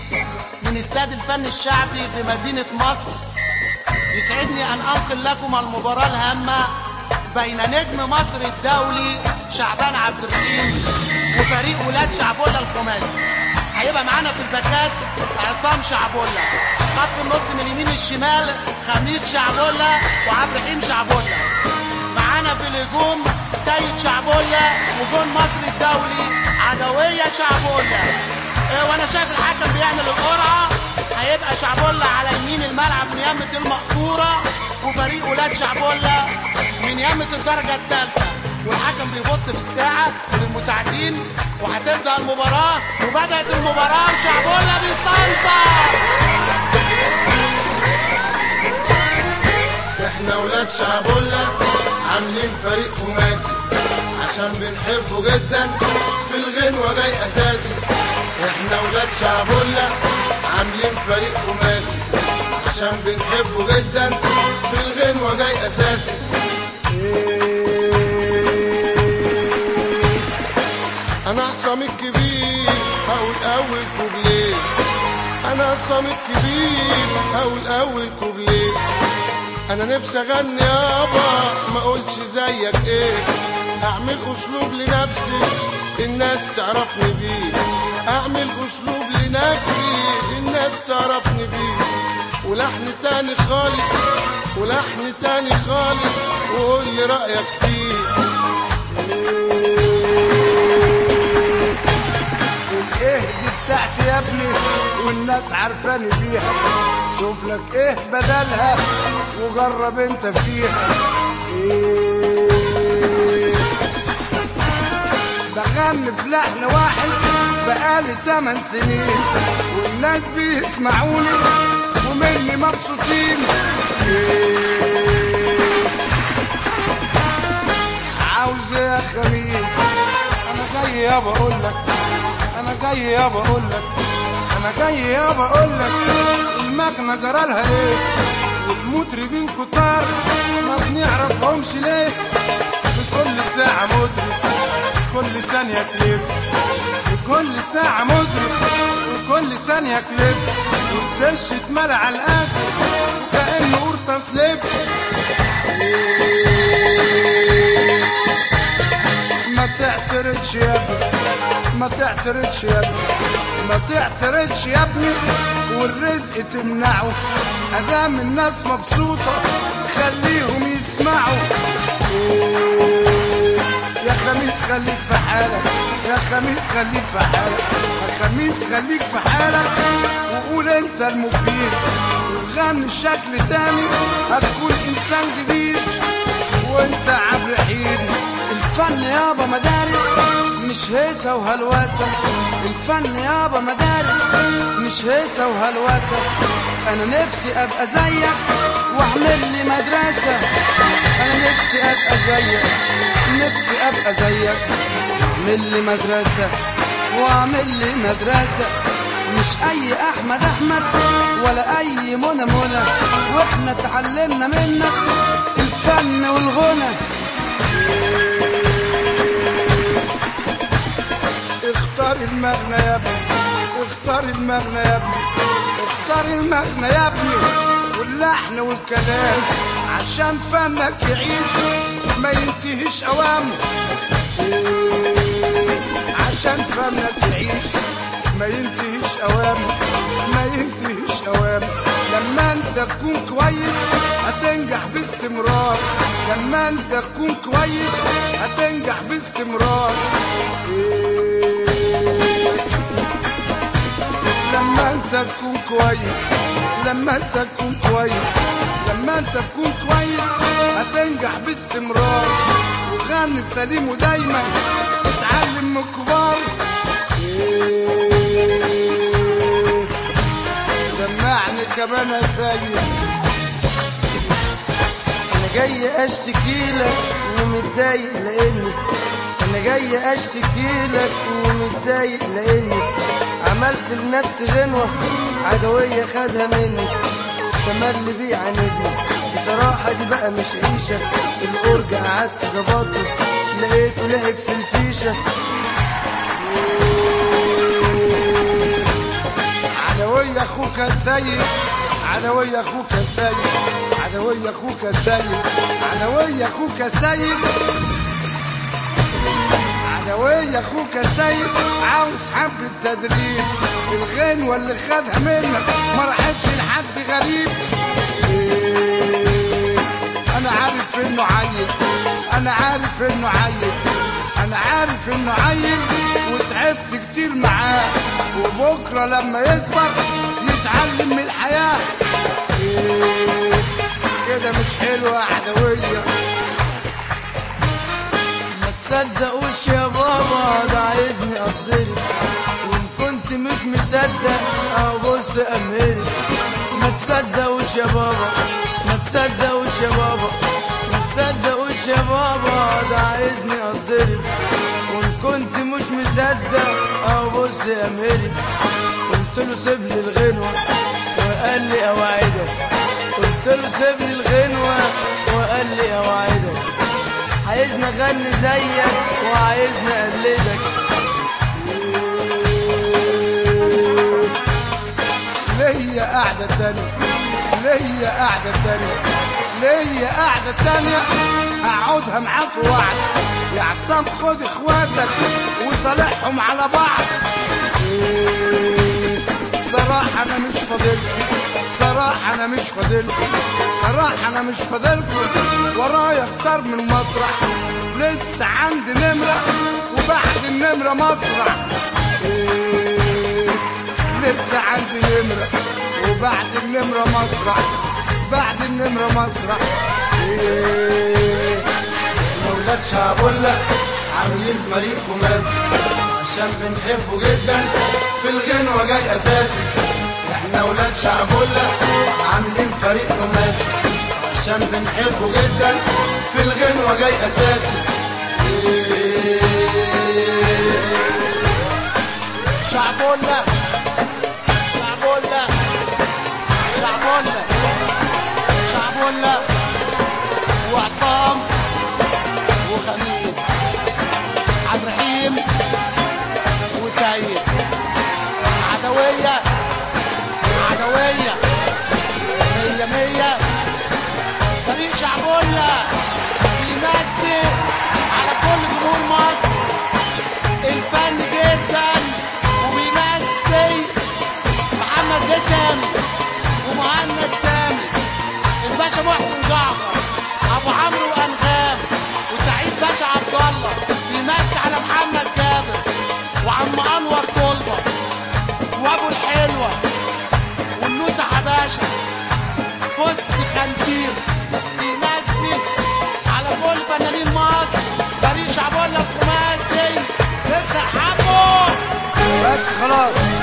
من استاد الفن الشعبي بمدينة مصر يسعدني أن أنقل لكم المباراة الهامة بين نجم مصر الدولي شعبان عبد الرحيم وفريق ولاد شعبولة الخماسي هيبقى معانا في الباكات عصام شعبولة خط النص من اليمين الشمال خميس شعبولة وعبد الرحيم شعبولة معانا في الهجوم سيد شعبولة وجون مصر الدولي عدوية شعبولة إيه وانا شايف الحكم بيعمل القرعة هيبقى شعبولة على يمين الملعب من يمة المقصورة وفريق ولاد شعبولة من يمة الدرجة الثالثة والحكم بيبص في الساعة للمساعدين وهتبدأ المباراة وبدأت المباراة وشعبولة بيسنطر احنا ولاد شعبولة عاملين فريق خماسي عشان بنحبه جدا في الغنوة جاي اساسي احنا ولاد شعبولة عاملين فريق خماسي عشان بنحبه جدا في الغنوة جاي اساسي انا عصام الكبير هقول اول كوبليه انا عصام الكبير هقول اول كوبليه انا نفسي اغني يابا ما اقولش زيك ايه اعمل اسلوب لنفسي الناس تعرفني بيه اعمل اسلوب لنفسي الناس تعرفني بيه ولحن تاني خالص ولحن تاني خالص وقول لي رايك فيه ايه دي بتاعتي يا ابني والناس عارفاني بيها شوف لك ايه بدلها وجرب انت فيها إيه بغني في لحن واحد بقالي 8 سنين والناس بيسمعوني ومني مبسوطين إيه عاوز إيه يا خميس انا جاي يا بقول لك انا جاي يا بقول لك انا جاي يا بقول لك المكنه جرالها ايه والمطربين كتار ما بنعرفهمش ليه في كل ساعه مطرب كل ثانيه كليب في كل ساعه مطرب وكل ثانيه كليب والدش اتملى على الاخر كانه قرطه سليب ما تعترضش يا ابني ما تعترضش يا ابني ما تعترضش يا ابني والرزق تمنعه ادام الناس مبسوطه خليهم يسمعوا إيه، يا خميس خليك في حالك يا خميس خليك في حالك يا خميس خليك في حالك وقول انت المفيد وغني شكل تاني هتكون انسان جديد وانت عبد الرحيم الفن يابا مدارس مش هيصة وهلوسة الفن يابا مدارس مش هيصة وهلوسة انا نفسي ابقى زيك واعمل لي مدرسة انا نفسي ابقى زيك نفسي ابقى زيك اعمل لي مدرسة واعمل لي مدرسة مش اي احمد احمد ولا اي منى منى واحنا اتعلمنا منك الفن والغنى اختار المغنى يا ابني اختار المغنى يا ابني اختار المغنى يا ابني واللحن والكلام عشان فنك يعيش ما ينتهيش اوامه إيه، عشان فنك يعيش ما ينتهيش اوامه ما ينتهيش اوامه لما انت تكون كويس هتنجح باستمرار لما انت تكون كويس هتنجح باستمرار إيه، لما انت تكون كويس لما انت تكون كويس لما انت تكون كويس هتنجح باستمرار وغني سليم ودايما اتعلم من الكبار إيه، سمعني كمان يا سيد انا جاي اشتكي لك ومتضايق لاني انا جاي اشتكي لك ومتضايق لاني عملت لنفسي غنوة عدوية خدها مني تملي بيه عاندني بصراحة دي بقى مش عيشة الأورج قعدت ظبطه لقيته لعب في الفيشة على اخوك السيد عدوية اخوك السيد عدوية اخوك السيد عدوية اخوك السيد عدوية اخوك السيد عاوز حبة تدريب الغنوة اللي خدها منك ما راحتش لحد غريب إيه، انا عارف انه عيل انا عارف انه عيل انا عارف انه عيل وتعبت كتير معاه وبكره لما يكبر يتعلم من الحياه إيه، كده مش حلوه يا عدويه ما تصدقوش يا بابا ده عايزني اقدرك وان كنت مش مصدق ابص امهرك ما تصدقوش يا بابا ما تصدقوش يا بابا ما تصدقوش يا بابا ده عايزني اقدرك وان كنت مش مصدق ابص امهرك قلت له سيب لي الغنوه وقال لي اوعدك قلت له سيب لي الغنوه وقال لي اوعدك عايزني اغني زيك وعايزني اقلدك ليا قاعدة تانية ليا قاعدة تانية ليا قاعدة تانية هقعدها معاك وعد يا عصام خد اخواتك وصالحهم على بعض إيه، صراحة أنا مش فاضلكم صراحة أنا مش فاضلكم صراحة أنا مش فاضلكم ورايا اكتر من مطرح لسه عندي نمرة وبعد النمرة مسرح إيه، لسه عندي نمرة وبعد النمرة مسرح بعد النمرة مسرح إيه ولاد شعبولة عاملين فريق خماسي عشان بنحبه جدا في الغنوة جاي أساسي احنا ولاد شعبولة عاملين فريق خماسي عشان بنحبه جدا في الغنوة جاي أساسي شعبولة شعبولة شعبولة شعبولة وعصام وخميس عبد الرحيم وسيد عدوية عدوية مية مية فريق شعبولة بيمثل على كل جمهور مصر الفن جدا وبيمثل محمد جسام ومهند سامي الباشا محسن جعفر ابو عمرو وانغام وسعيد باشا عبد الله بيمثل على محمد جابر وعم انور طلبه وابو الحلوه والنوسه حباشه فست خنتير بيمثل على كل فنانين مصر فريق شعبولة الخماسي افتح حبه بس خلاص